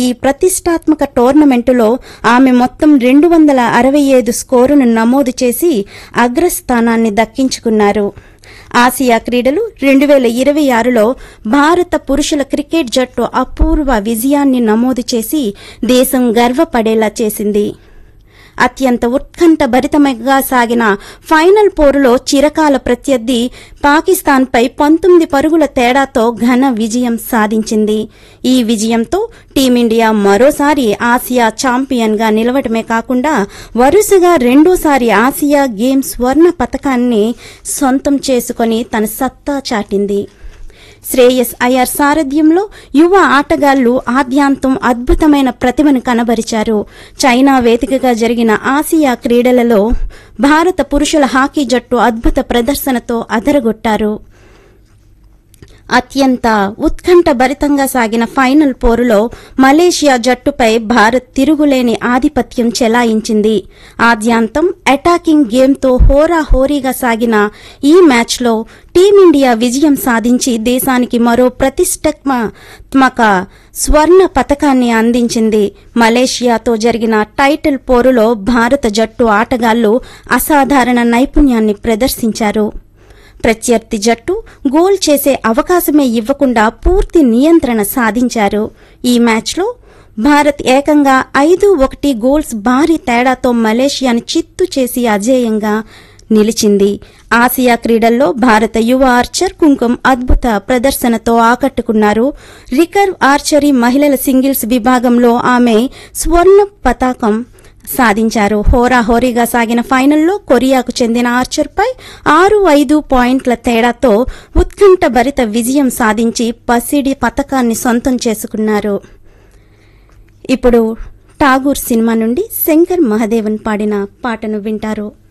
ప్రతిష్టాత్మక టోర్నమెంటులో ఆమె మొత్తం రెండు వందల అరవై ఐదు స్కోరును నమోదు చేసి అగ్రస్థానాన్ని దక్కించుకున్నారు ఆసియా క్రీడలు రెండు వేల ఇరవై ఆరులో భారత పురుషుల క్రికెట్ జట్టు అపూర్వ విజయాన్ని నమోదు చేసి దేశం గర్వపడేలా చేసింది అత్యంత ఉత్కంఠభరితంగా సాగిన ఫైనల్ పోరులో చిరకాల ప్రత్యర్థి పాకిస్తాన్పై పంతొమ్మిది పరుగుల తేడాతో ఘన విజయం సాధించింది ఈ విజయంతో టీమిండియా మరోసారి ఆసియా ఛాంపియన్గా నిలవడమే కాకుండా వరుసగా రెండోసారి ఆసియా గేమ్స్ స్వర్ణ పతకాన్ని సొంతం చేసుకొని తన సత్తా చాటింది శ్రేయస్ అయ్యర్ సారథ్యంలో యువ ఆటగాళ్లు ఆద్యాంతం అద్భుతమైన ప్రతిభను కనబరిచారు చైనా వేదికగా జరిగిన ఆసియా క్రీడలలో భారత పురుషుల హాకీ జట్టు అద్భుత ప్రదర్శనతో అదరగొట్టారు అత్యంత ఉత్కంఠభరితంగా సాగిన ఫైనల్ పోరులో మలేషియా జట్టుపై భారత్ తిరుగులేని ఆధిపత్యం చెలాయించింది ఆద్యాంతం అటాకింగ్ గేమ్తో హోరాహోరీగా సాగిన ఈ మ్యాచ్లో టీమిండియా విజయం సాధించి దేశానికి మరో ప్రతిష్టాత్మక స్వర్ణ పతకాన్ని అందించింది మలేషియాతో జరిగిన టైటిల్ పోరులో భారత జట్టు ఆటగాళ్లు అసాధారణ నైపుణ్యాన్ని ప్రదర్శించారు ప్రత్యర్థి జట్టు గోల్ చేసే అవకాశమే ఇవ్వకుండా పూర్తి నియంత్రణ సాధించారు ఈ మ్యాచ్లో భారత్ ఏకంగా ఐదు ఒకటి గోల్స్ భారీ తేడాతో మలేషియాను చిత్తు చేసి అజేయంగా నిలిచింది ఆసియా క్రీడల్లో భారత యువ ఆర్చర్ కుంకుమ్ అద్భుత ప్రదర్శనతో ఆకట్టుకున్నారు రికర్వ్ ఆర్చరీ మహిళల సింగిల్స్ విభాగంలో ఆమె స్వర్ణ పతాకం సాధించారు హోరాహోరీగా సాగిన ఫైనల్లో కొరియాకు చెందిన ఆర్చర్పై ఆరు ఐదు పాయింట్ల తేడాతో ఉత్కంఠభరిత విజయం సాధించి పసిడి పతకాన్ని సొంతం చేసుకున్నారు ఇప్పుడు ఠాగూర్ సినిమా నుండి శంకర్ మహదేవన్ పాడిన పాటను వింటారు